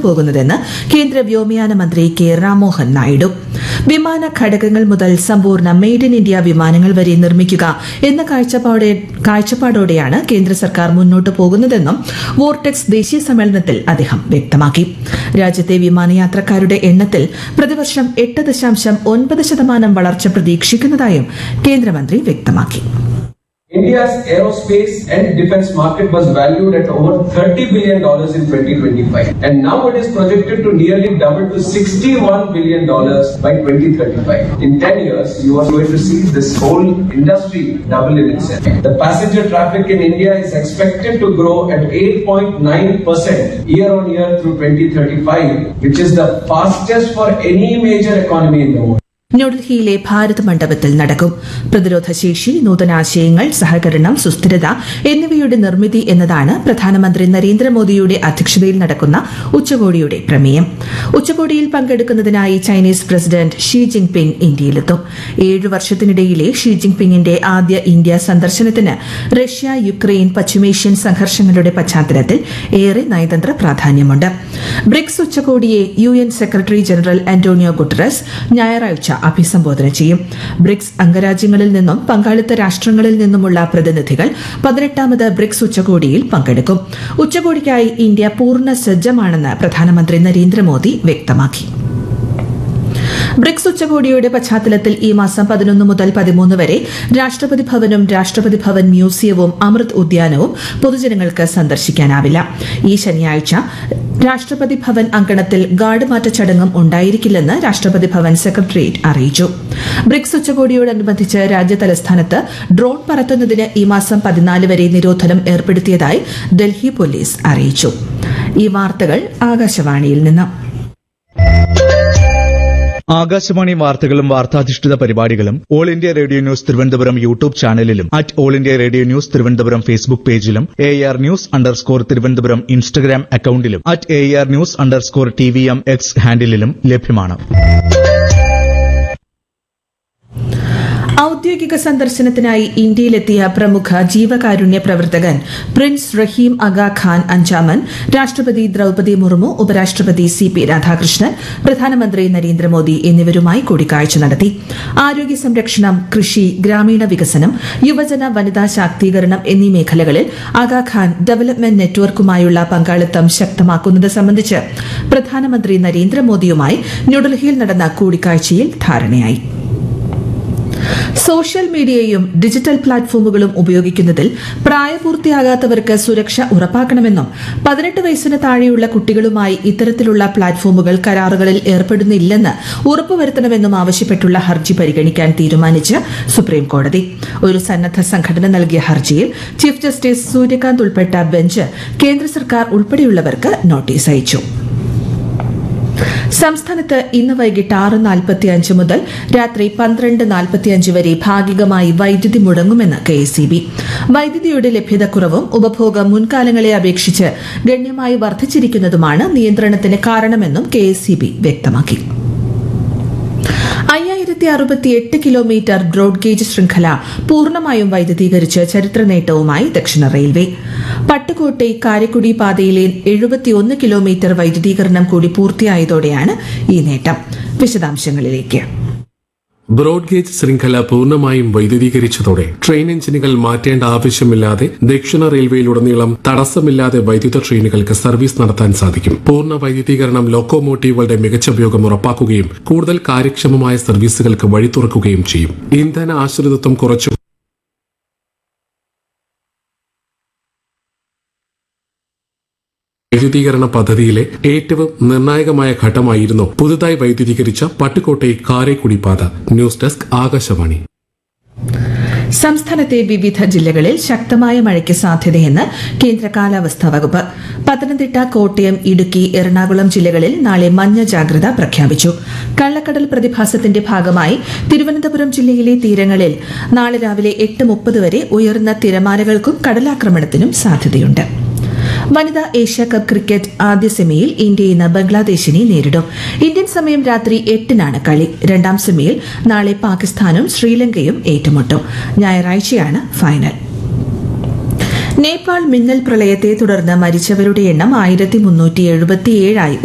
പോകുന്നതെന്ന് കേന്ദ്ര വ്യോമയാന മന്ത്രി കെ രാമോഹൻ നായിഡു വിമാന ഘടകങ്ങൾ മുതൽ സമ്പൂർണ്ണ മെയ്ഡ് ഇൻ ഇന്ത്യ വിമാനങ്ങൾ വരെ നിർമ്മിക്കുക എന്ന കാഴ്ചപ്പാടെ കാഴ്ചപ്പാടോടെയാണ് കേന്ദ്ര സർക്കാർ മുന്നോട്ട് പോകുന്നതെന്നും വോർടെക്സ് ദേശീയ സമ്മേളനത്തിൽ അദ്ദേഹം വ്യക്തമാക്കി രാജ്യത്തെ വിമാനയാത്രക്കാരുടെ എണ്ണത്തിൽ പ്രതിവർഷം എട്ട് ദശാംശം ഒൻപത് ശതമാനം വളർച്ച പ്രതീക്ഷിക്കുന്നതായും കേന്ദ്രമന്ത്രി വ്യക്തമാക്കി India's aerospace and defense market was valued at over $30 billion in 2025. And now it is projected to nearly double to $61 billion by 2035. In 10 years, you are going to see this whole industry double in itself. The passenger traffic in India is expected to grow at 8.9% year on year through 2035, which is the fastest for any major economy in the world. ന്യൂഡൽഹിയിലെ ഭാരത് മണ്ഡപത്തിൽ നടക്കും പ്രതിരോധ ശേഷി നൂതനാശയങ്ങൾ സഹകരണം സുസ്ഥിരത എന്നിവയുടെ നിർമ്മിതി എന്നതാണ് പ്രധാനമന്ത്രി നരേന്ദ്രമോദിയുടെ അധ്യക്ഷതയിൽ നടക്കുന്ന ഉച്ചകോടിയുടെ പ്രമേയം ഉച്ചകോടിയിൽ പങ്കെടുക്കുന്നതിനായി ചൈനീസ് പ്രസിഡന്റ് ഷീ ജിൻപിങ് ഇന്ത്യയിലെത്തും ഏഴു വർഷത്തിനിടയിലെ ഷീ ജിൻപിങ്ങിന്റെ ആദ്യ ഇന്ത്യ സന്ദർശനത്തിന് റഷ്യ യുക്രൈൻ പശ്ചിമേഷ്യൻ സംഘർഷങ്ങളുടെ പശ്ചാത്തലത്തിൽ ഏറെ നയതന്ത്ര പ്രാധാന്യമുണ്ട് ബ്രിക്സ് ഉച്ചകോടിയെ U N secretary general Antonio Guterres ഞായറാഴ്ച അഭിസംബോധന ചെയ്യും ബ്രിക്സ് അംഗരാജ്യങ്ങളിൽ നിന്നും പങ്കാളിത്ത രാഷ്ട്രങ്ങളിൽ നിന്നുമുള്ള പ്രതിനിധികൾ പതിനെട്ടാമത് ബ്രിക്സ് ഉച്ചകോടിയിൽ പങ്കെടുക്കും ഉച്ചകോടിക്കായി ഇന്ത്യ പൂർണ്ണ സജ്ജമാണെന്ന് പ്രധാനമന്ത്രി നരേന്ദ്രമോദി വ്യക്തമാക്കി ബ്രിക്സ് ഉച്ചകോടിയുടെ പശ്ചാത്തലത്തിൽ ഈ മാസം പതിനൊന്ന് മുതൽ പതിമൂന്ന് വരെ രാഷ്ട്രപതി ഭവനും രാഷ്ട്രപതി ഭവൻ മ്യൂസിയവും അമൃത് ഉദ്യാനവും പൊതുജനങ്ങൾക്ക് സന്ദർശിക്കാനാവില്ല ഈ ശനിയാഴ്ച രാഷ്ട്രപതി ഭവൻ അങ്കണത്തിൽ ഗാർഡ് മാറ്റ ചടങ്ങും ഉണ്ടായിരിക്കില്ലെന്ന് രാഷ്ട്രപതി ഭവൻ സെക്രട്ടേറിയറ്റ് അറിയിച്ചു ബ്രിക്സ് ഉച്ചകോടിയോടനുബന്ധിച്ച് രാജ്യ തലസ്ഥാനത്ത് ഡ്രോൺ പറത്തുന്നതിന് ഈ മാസം പതിനാല് വരെ നിരോധനം ഏർപ്പെടുത്തിയതായി ഡൽഹി പോലീസ് അറിയിച്ചു ഈ വാർത്തകൾ ആകാശവാണിയിൽ നിന്ന് ആകാശവാണി വാർത്തകളും വാർത്താധിഷ്ഠിത പരിപാടികളും All India Radio news Thiruvananthapuram YouTube ചാനലിലും at All India Radio news Thiruvananthapuram Facebook പേജിലും A R news underscore Thiruvananthapuram Instagram അക്കൌണ്ടിലും at A R news underscore T V M X ഹാൻഡിലും ലഭ്യമാണ് ഔദ്യോഗിക സന്ദർശനത്തിനായി ഇന്ത്യയിലെത്തിയ പ്രമുഖ ജീവകാരുണ്യ പ്രവർത്തകൻ പ്രിൻസ് റഹീം അഗ ഖാൻ അഞ്ചാമൻ രാഷ്ട്രപതി ദ്രൌപതി മുർമു ഉപരാഷ്ട്രപതി സി പി രാധാകൃഷ്ണൻ പ്രധാനമന്ത്രി നരേന്ദ്രമോദി എന്നിവരുമായി കൂടിക്കാഴ്ച നടത്തി ആരോഗ്യ സംരക്ഷണം കൃഷി ഗ്രാമീണ വികസനം യുവജന വനിതാ ശാക്തീകരണം എന്നീ മേഖലകളിൽ അഗ ഖാൻ ഡെവലപ്മെന്റ് നെറ്റ്വർക്കുമായുള്ള പങ്കാളിത്തം ശക്തമാക്കുന്നത് സംബന്ധിച്ച് പ്രധാനമന്ത്രി നരേന്ദ്രമോദിയുമായി ന്യൂഡൽഹിയിൽ നടന്ന കൂടിക്കാഴ്ചയിൽ ധാരണയായി സോഷ്യൽ മീഡിയയും ഡിജിറ്റൽ പ്ലാറ്റ്ഫോമുകളും ഉപയോഗിക്കുന്നതിൽ പ്രായപൂർത്തിയാകാത്തവർക്ക് സുരക്ഷ ഉറപ്പാക്കണമെന്നും പതിനെട്ട് വയസ്സിന് താഴെയുള്ള കുട്ടികളുമായി ഇത്തരത്തിലുള്ള പ്ലാറ്റ്ഫോമുകൾ കരാറുകളിൽ ഏർപ്പെടുന്നില്ലെന്ന് ഉറപ്പുവരുത്തണമെന്നും ആവശ്യപ്പെട്ടുള്ള ഹർജി പരിഗണിക്കാൻ തീരുമാനിച്ച് സുപ്രീം കോടതി ഒരു സന്നദ്ധ സംഘടന നൽകിയ ഹർജിയിൽ ചീഫ് ജസ്റ്റിസ് സൂര്യകാന്ത് ഉൾപ്പെട്ട ബെഞ്ച് കേന്ദ്ര സർക്കാർ ഉൾപ്പെടെയുള്ളവർക്ക് നോട്ടീസ് അയച്ചു സംസ്ഥാനത്ത് ഇന്ന് വൈകിട്ട് ആറ് നാൽപ്പത്തിയഞ്ച് മുതൽ രാത്രി പന്ത്രണ്ട് നാൽപ്പത്തിയഞ്ച് വരെ ഭാഗികമായി വൈദ്യുതി മുടങ്ങുമെന്ന് കെ എസ് വൈദ്യുതിയുടെ ലഭ്യതക്കുറവും ഉപഭോഗം മുൻകാലങ്ങളെ അപേക്ഷിച്ച് ഗണ്യമായി വർദ്ധിച്ചിരിക്കുന്നതുമാണ് നിയന്ത്രണത്തിന് കാരണമെന്നും കെ വ്യക്തമാക്കി അയ്യായിരത്തി അറുപത്തിയെട്ട് കിലോമീറ്റർ ബ്രോഡ് ഗേജ് ശൃംഖല പൂർണ്ണമായും വൈദ്യുതീകരിച്ച് ചരിത്ര നേട്ടവുമായി ദക്ഷിണ റെയിൽവേ പട്ടുകോട്ടെ കാരക്കുടി പാതയിലെ എഴുപത്തിയൊന്ന് കിലോമീറ്റർ വൈദ്യുതീകരണം കൂടി പൂർത്തിയായതോടെയാണ് ഈ നേട്ടം വിശദാംശങ്ങളിലേക്ക് ബ്രോഡ് ഗേജ് ശൃംഖല പൂർണ്ണമായും വൈദ്യുതീകരിച്ചതോടെ ട്രെയിൻ എഞ്ചിനുകൾ മാറ്റേണ്ട ആവശ്യമില്ലാതെ ദക്ഷിണ റെയിൽവേയിലുടനീളം തടസ്സമില്ലാതെ വൈദ്യുത ട്രെയിനുകൾക്ക് സർവീസ് നടത്താൻ സാധിക്കും പൂർണ്ണ വൈദ്യുതീകരണം ലോക്കോമോട്ടീവുകളുടെ മികച്ച ഉപയോഗം ഉറപ്പാക്കുകയും കൂടുതൽ കാര്യക്ഷമമായ സർവീസുകൾക്ക് വഴി തുറക്കുകയും ചെയ്യും ഇന്ധന ആശ്രിതത്വം കുറച്ചു വൈദ്യുതീകരണ പദ്ധതിയിലെ ഏറ്റവും നിർണായകമായ ഘട്ടമായിരുന്നു പുതുതായി വൈദ്യുതീകരിച്ച പട്ടുകോട്ടെ കാരേക്കുടി പാത ന്യൂസ് ഡെസ്ക് ആകാശവാണി സംസ്ഥാനത്തെ വിവിധ ജില്ലകളിൽ ശക്തമായ മഴയ്ക്ക് സാധ്യതയെന്ന് കേന്ദ്ര കാലാവസ്ഥാ വകുപ്പ് പത്തനംതിട്ട കോട്ടയം ഇടുക്കി എറണാകുളം ജില്ലകളിൽ നാളെ മഞ്ഞ ജാഗ്രത പ്രഖ്യാപിച്ചു കള്ളക്കടൽ പ്രതിഭാസത്തിന്റെ ഭാഗമായി തിരുവനന്തപുരം ജില്ലയിലെ തീരങ്ങളിൽ നാളെ രാവിലെ എട്ട് മുപ്പത് വരെ ഉയർന്ന തിരമാലകൾക്കും കടലാക്രമണത്തിനും സാധ്യതയുണ്ട് വനിതാ ഏഷ്യ കപ്പ് ക്രിക്കറ്റ് ആദ്യ സെമിയിൽ ഇന്ത്യ ഇന്ന് ബംഗ്ലാദേശിനെ നേരിടും ഇന്ത്യൻ സമയം രാത്രി എട്ടിനാണ് കളി രണ്ടാം സെമിയിൽ നാളെ പാകിസ്ഥാനും ശ്രീലങ്കയും ഏറ്റുമുട്ടും ഞായറാഴ്ചയാണ് ഫൈനൽ നേപ്പാൾ മിന്നൽ പ്രളയത്തെ തുടർന്ന് മരിച്ചവരുടെ എണ്ണം ആയിരത്തി മുന്നൂറ്റി എഴുപത്തിയേഴായി